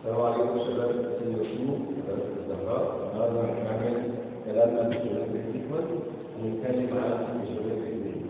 السلام عليكم شباب سيد يوسف مدرسة الزهراء النهارده هنعمل كلام عن الجيومتريك سيكونس ونتكلم عن الجيومتريك مين.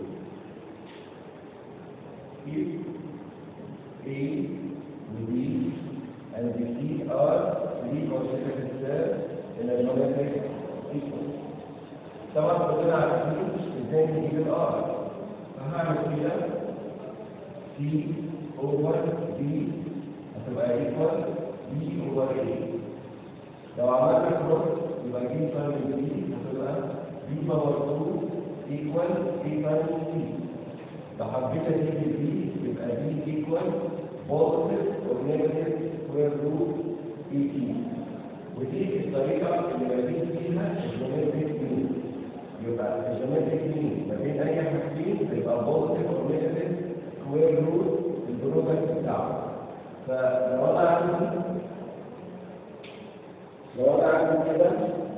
If A and B and C are three consecutive cells in a geometric sequence. طبعا كلنا عارفين ازاي نجيب الار فهعمل كده سي اوفر بي هتبقى ايكوال بي اوفر اي لو عملنا كروس يبقى جي تايم بي هتبقى بي باور 2 ايكوال اي تايم سي لو حبيت اجيب بي يبقى بي ايكوال بوزيتيف اور نيجاتيف سكوير روت اي تي ودي الطريقه اللي بجيب فيها الجيومتريك مين يبقى الجيومتريك مين ما بين اي حاجتين هيبقى بوزيتيف اور نيجاتيف سكوير روت البرودكت بتاعه فلو انا عندي لو انا عندي كده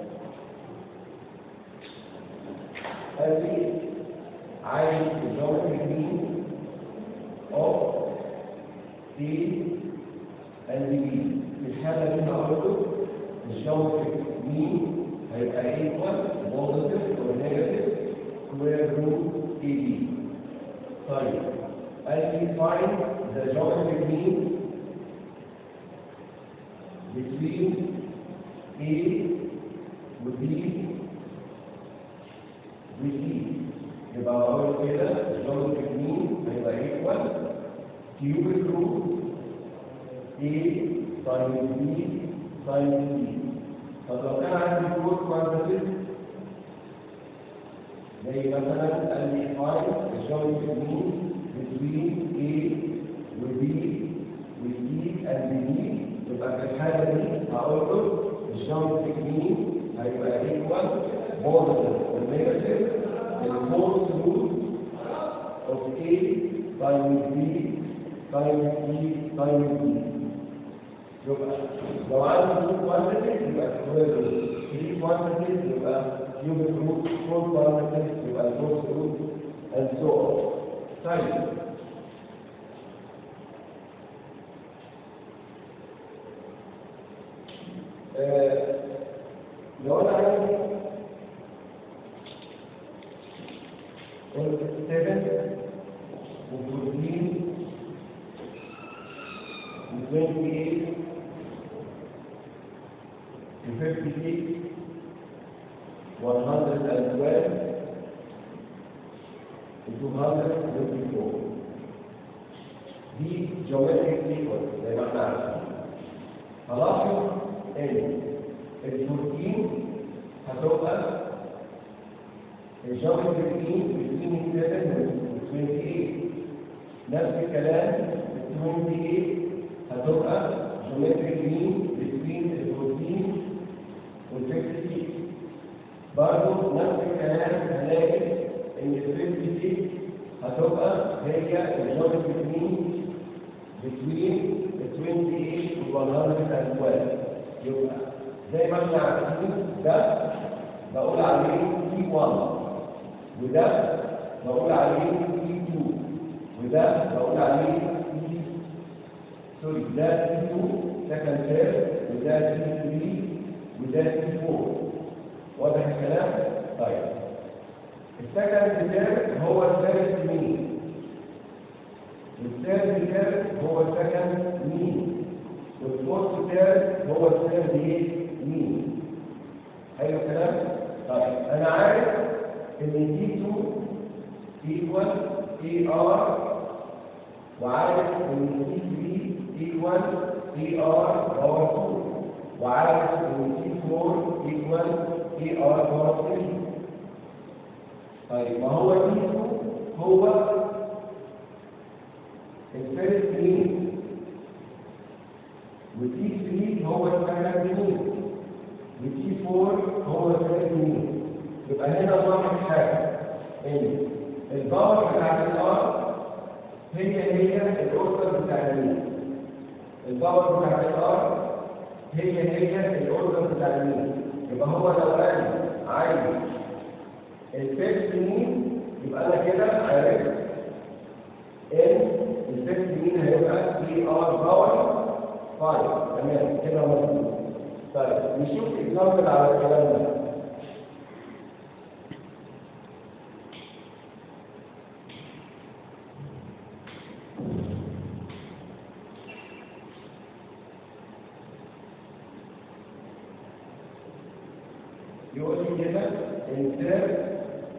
ادي عايز الجيومتريك مين اوف سي اند بي في الحاله دي هقول له الجيومتريك مين هيبقى ايكوال بوزيتيف اور نيجاتيف سكوير روت اي بي طيب قال لي find the geometric mean between A و B و C يبقى اقول كده geometric mean هيبقى equal cubic root A times B times C طب لو كان عندي كود كوانتيتيف زي مثلا قال لي find the geometric mean between A و B و C and D يبقى في الحالة دي هقول له الجيومتريك مين هيبقى ايكوال بوزيتيف والنيجاتيف الفورس روت اوف A تايمز B تايمز C تايمز D يبقى لو عندي تو كوانتيتيز يبقى سكوير روت 3 كوانتيتيز يبقى كيوبيك روت 4 كوانتيتيز يبقى الفورس روت and so on طيب آه، لو انا عندي قلت 7 و14 و28 و56 112 254 دي جيومتريك سيكونس زي ما احنا عارفين هلاحظ ان البروتين هتبقى الجيومتريك مين بين 7 و 28 نفس الكلام ال 28 هتبقى جيومتريك مين بين البروتين وال 56 برضه نفس الكلام هنلاقي ان ال 56 هتبقى هي الجيومتريك مين between the 28 و 112 يبقى زي ما احنا عارفين ده بقول عليه T1 وده بقول عليه T2 وده بقول عليه T سوري ده T2 سكند تيرم وده T3 وده T4 واضح الكلام؟ طيب السكند تيرم هو الثالث مين؟ والثالث تيرم هو السكند مين؟ والفورث تيرم هو الثالث ايه؟ مين؟ حلو الكلام؟ طيب انا عارف ان دي 2 ايكوال اي ار وعارف ان دي 3 ايكوال اي ار باور 2 وعارف ان دي 4 ايكوال اي ار باور 3 طيب ما هو دي 2 هو الفيرست مين وتي 3 هو السكند مين وتي 4 هو الثالث مين يبقى هنا ظاهر حاجه ان الباور بتاعت الار هي هي الاوردر بتاع المين الباور بتاعت الار هي هي الاوردر بتاع المين يبقى هو لو قال عايز الفيرست مين يبقى انا كده عرفت ان الفيكس مين هيبقى اي ار باور 5 تمام نشوف اكزامبل على الكلام ده يقول لي كده insert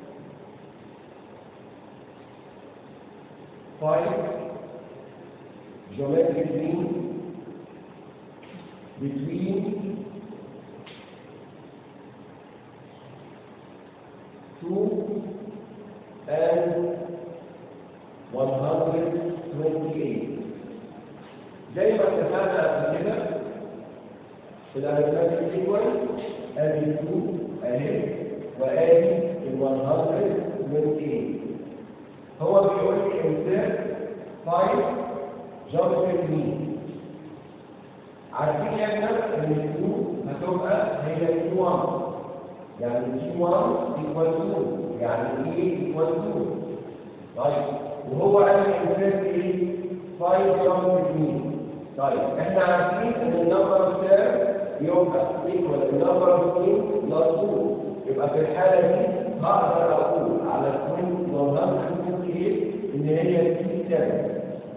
five geometric mean between two and 128 زي ما اتفقنا قبل كده في الارثماتيك ايكوال ادي 2 اهي وادي ال 128 هو بيقول لي insert 5 geometric mean عارفين يا احنا ان الكيو هتبقى هي كيو 1 يعني كيو 1 ايكوال 2 يعني ايه ايكوال 2 طيب وهو قال لي انسيرت ايه 5 جامب مين طيب احنا عارفين ان النمبر اوف سير يبقى ايكوال النمبر اوف مين بلس 2 يبقى في الحاله دي هقدر اقول على الكوين 128 ان هي تي 7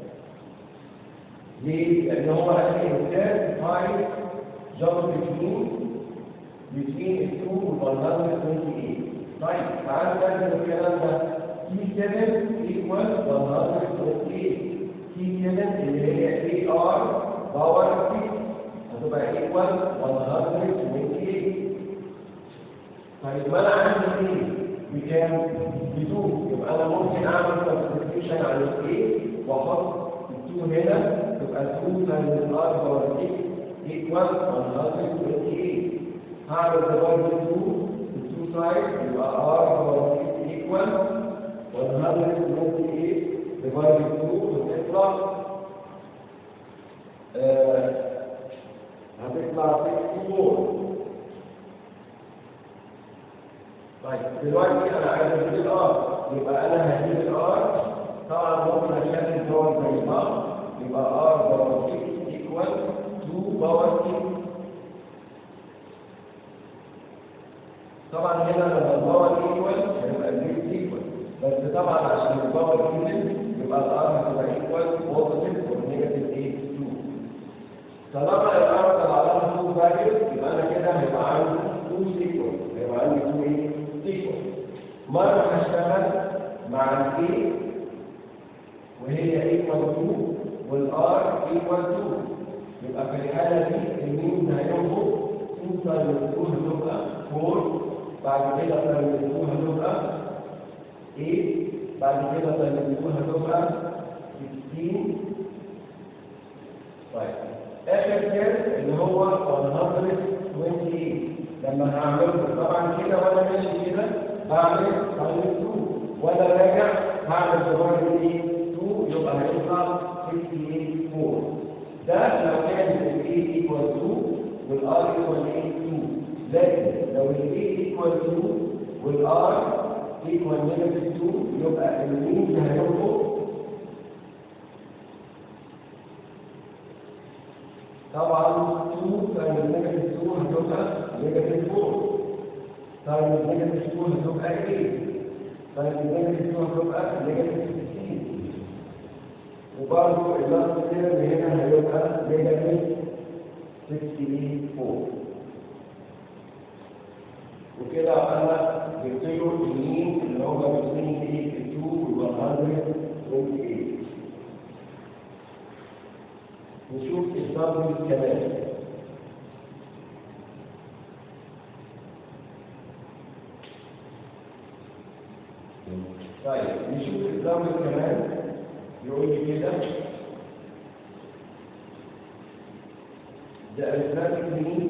ليه؟ لأن هو قال لي insert five jump between between the two و 128 طيب تعال نرجع الكلام ده T7 equal 128 T7 اللي هي AR باور 6 هتبقى equal 128 طيب ما انا عندي ايه؟ بكام؟ بدون يبقى انا ممكن اعمل سبستيوشن على الايه واحط 2 هنا تبقى 2 times r power 6 equal 128 هعمل ديفايد 2 2 سايد يبقى r power 6 equal 128 ديفايد 2 وتطلع آه هتطلع 64 طيب دلوقتي انا عايز اجيب الار يبقى انا هجيب الار طبعا ممكن اشيل الدول زي بعض يبقى ار باور 6 ايكوال 2 باور 6 طبعا هنا لما الباور ايكوال هيبقى البيت ايكوال بس طبعا عشان الباور ايكوال يبقى الار هتبقى ايكوال بوزيتيف ونيجاتيف ايه 2 طالما الار طلع لها 2 فاليوز يبقى انا كده هيبقى عندي 2 سيكوال هيبقى عندي 2 ايه سيكوال مره هشتغل مع الايه وهي ايكوال 2 والار ايكوال 2 يبقى في الحاله دي المين هينقص 2 تايمز 2 هتبقى 4 بعد كده تايمز 2 هتبقى 8 بعد كده تايمز 2 هتبقى 16 طيب اخر كيرف اللي هو 128 لما هعمله طبعا كده وانا ماشي كده بعمل تايمز 2 وانا راجع هعمل ديفايد ايه 2 يبقى هيطلع 64 ده لو كان ال A equal 2 وال R equal 2 لكن لو ال A equal 2 وال R equal negative 2 يبقى المين هينقص طبعا 2 times negative 2 هتبقى negative 4 times negative 2 هتبقى 8 times negative 2 هتبقى negative 16 وبرضه اللاست تيرم هنا هيبقى نيجاتيف 64 وكده انا جبت له المين اللي هو بين ايه 2 و 128 نشوف الضرب كمان طيب نشوف الضرب كمان يقول لي كده the arithmetic mean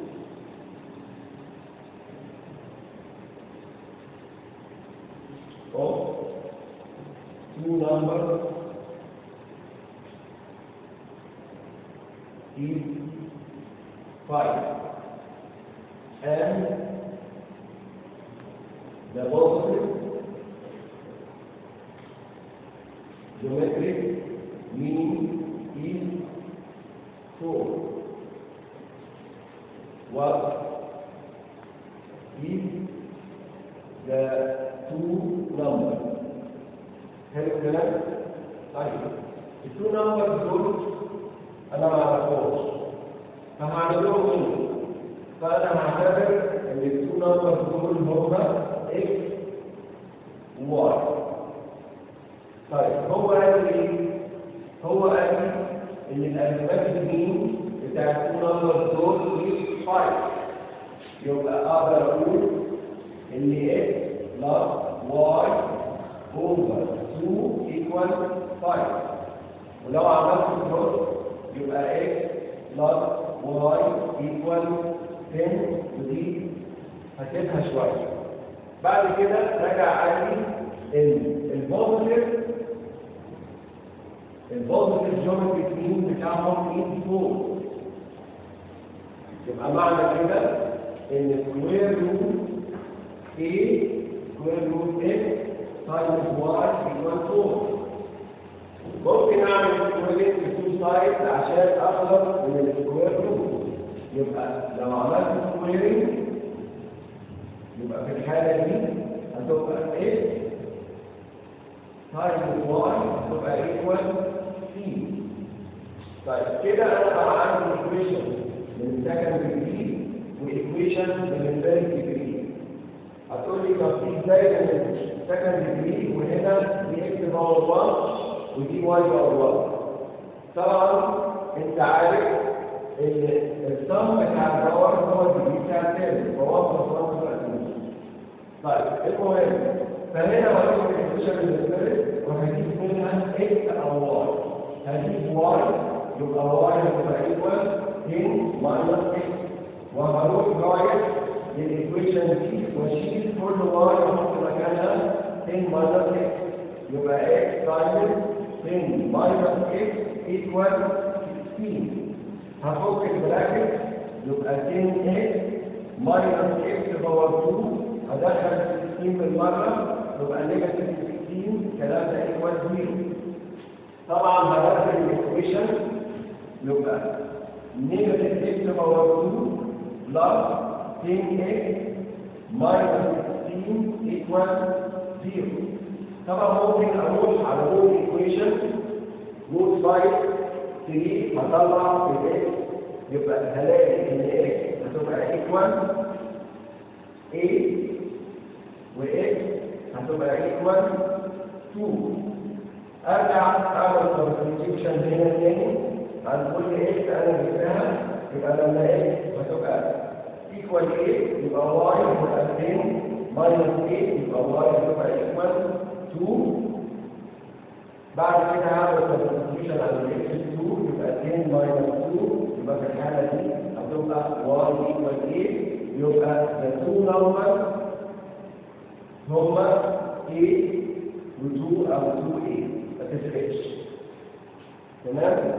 of two numbers is five and the positive geometric mean is 4 what is the two numbers حلو الكلام؟ طيب التو نمبرز دول انا ما اعرفهمش فهعمل لهم ايه؟ فانا هعتبر ان التو نمبرز دول هما اكس وواي طيب هو قال ايه؟ هو قال ان الالفات المين بتاع التو نمبرز دول is 5 يبقى اقدر اقول ان x plus y over 2 equal 5 ولو عملت كروس يبقى x plus y equal 10 ودي هسيبها شويه بعد كده رجع قال لي ان البوزيتيف البوزيتيف جيومتري مين بتاعهم مين فوق يبقى معنى كده ان سكوير روت a سكوير روت x تايمز y equal 4 ممكن اعمل سكوير في تو سايدز عشان اخلص من السكوير روت يبقى لو عملت سكويرنج يبقى في الحاله دي هتبقى x تايمز y هتبقى ايكوال c طيب كده انا بقى عندي ايكويشن من السكند ديجري وايكويشن من الثيرد ديجري هتقول لي طب دي ازاي من السكند ديجري وهنا دي اكس باور 1 ودي واي باور 1 طبعا انت عارف ان الصم بتاع الباور هو الديجري بتاع الثالث فهو 1 بلس 1 تبقى 2 طيب المهم فهنا هجيب الايكويشن من الثالث وهجيب منها اكس او واي هجيب واي يبقى واي هتبقى ايكوال 10 ماينس اكس وهروح رايح للايكويشن دي واشيل كل واي واحط مكانها 10 ماينس اكس يبقى اكس تايمز 10 ماينس اكس ايكوال 16 هفك البراكت يبقى 10 اكس ماينس اكس باور 2 هدخل 16 بالمره يبقى نيجاتيف 16 الكلام ده ايكوال 0 طبعا هدخل الايكويشن يبقى نيجاتيف اكس باور 2 بلس 10x minus 16 equal 0 طبعا ممكن اروح على روت ايكويشن روت 5 3 هطلع في x يبقى هلاقي ان x هتبقى ايكوال a و x هتبقى ايكوال 2 ارجع اعمل سبستيوشن هنا تاني عن كل x انا جبتها يبقى لما x هتبقى equal a يبقى y هتبقى 10 minus a يبقى y هتبقى equal 2 بعد كده هعمل سبستيوشن على ال x2 يبقى 10 minus 2 يبقى في الحالة دي هتبقى y equal a يبقى the two numbers هما a و 2 أو 2a ما تفرقش تمام؟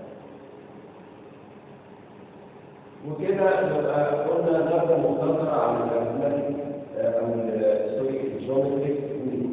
وكده نبقى قلنا نبذه مختصره عن الماثيماتيك او سوري الجيومتريك